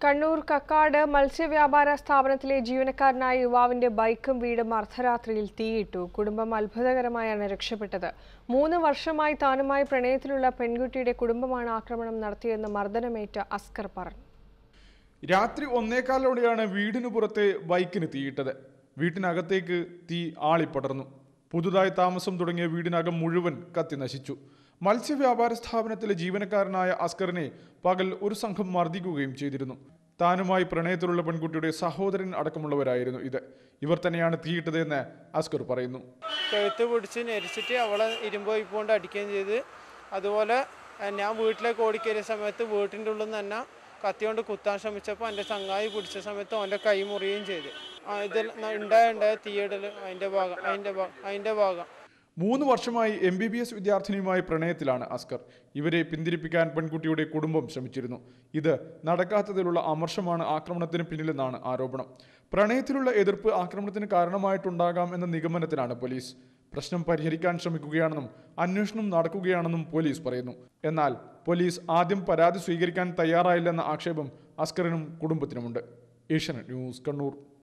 കണ്ണൂർ കക്കാട് മത്സ്യവ്യാപാര സ്ഥാപനത്തിലെ ജീവനക്കാരനായ യുവാവിന്റെ ബൈക്കും വീടും അർദ്ധരാത്രിയിൽ തീയിട്ടു കുടുംബം അത്ഭുതകരമായാണ് രക്ഷപ്പെട്ടത് മൂന്ന് വർഷമായി താനുമായി പ്രണയത്തിലുള്ള പെൺകുട്ടിയുടെ കുടുംബമാണ് ആക്രമണം നടത്തിയതെന്ന് മർദ്ദനമേറ്റ അസ്കർ പറഞ്ഞു രാത്രി ഒന്നേകാലോടെയാണ് വീടിനു പുറത്തെ ബൈക്കിന് തീയിട്ടത് വീട്ടിനകത്തേക്ക് തീ ആളിപ്പടർന്നു പുതുതായി താമസം തുടങ്ങിയ വീടിനകം മുഴുവൻ കത്തി നശിച്ചു മത്സ്യവ്യാപാര സ്ഥാപനത്തിലെ ജീവനക്കാരനായ അസ്കറിനെ പകൽ ഒരു സംഘം മർദ്ദിക്കുകയും ചെയ്തിരുന്നു താനുമായി പ്രണയത്തിലുള്ള പെൺകുട്ടിയുടെ സഹോദരൻ അടക്കമുള്ളവരായിരുന്നു ഇത് ഇവർ തന്നെയാണ് തീയിട്ടത് എന്ന് അസ്കർ പറയുന്നു കഴുത്ത് പിടിച്ച് ഞെരിച്ചിട്ട് അവളെ ഇരുമ്പ് പൈപ്പ് കൊണ്ട് അടിക്കുകയും ചെയ്ത് അതുപോലെ ഏഹ്, ഞാൻ വീട്ടിലേക്ക് ഓടിക്കയറിയ സമയത്ത് വീട്ടിൻ്റെ ഉള്ളിൽ നിന്ന് തന്നെ കത്തി കൊണ്ട് കുത്താൻ ശ്രമിച്ചപ്പോൾ എൻ്റെ ചങ്ങായി പിടിച്ച സമയത്ത് അവൻ്റെ കൈ മുറിയുകയും ചെയ്ത് ആ, ഇതിൽ ന- ഉണ്ടായ ഉണ്ടായ തീയിടൽ അതിൻ്റെ ഭാഗം അതിൻ്റെ ഭാഗം അതിൻ്റെ ഭാഗം മൂന്ന് വർഷമായി എം ബി ബി എസ് വിദ്യാർത്ഥിനിയുമായി പ്രണയത്തിലാണ് അസ്കർ ഇവരെ പിന്തിരിപ്പിക്കാൻ പെൺകുട്ടിയുടെ കുടുംബം ശ്രമിച്ചിരുന്നു ഇത് നടക്കാത്തതിലുള്ള അമർഷമാണ് ആക്രമണത്തിന് പിന്നിലെന്നാണ് ആരോപണം പ്രണയത്തിലുള്ള എതിർപ്പ് ആക്രമണത്തിന് കാരണമായിട്ടുണ്ടാകാം എന്ന നിഗമനത്തിലാണ് പോലീസ് പ്രശ്നം പരിഹരിക്കാൻ ശ്രമിക്കുകയാണെന്നും അന്വേഷണം നടക്കുകയാണെന്നും പോലീസ് പറയുന്നു എന്നാൽ പോലീസ് ആദ്യം പരാതി സ്വീകരിക്കാൻ തയ്യാറായില്ലെന്ന ആക്ഷേപം അസ്കറിനും കുടുംബത്തിനുമുണ്ട് ഏഷ്യനെറ്റ് ന്യൂസ് കണ്ണൂർ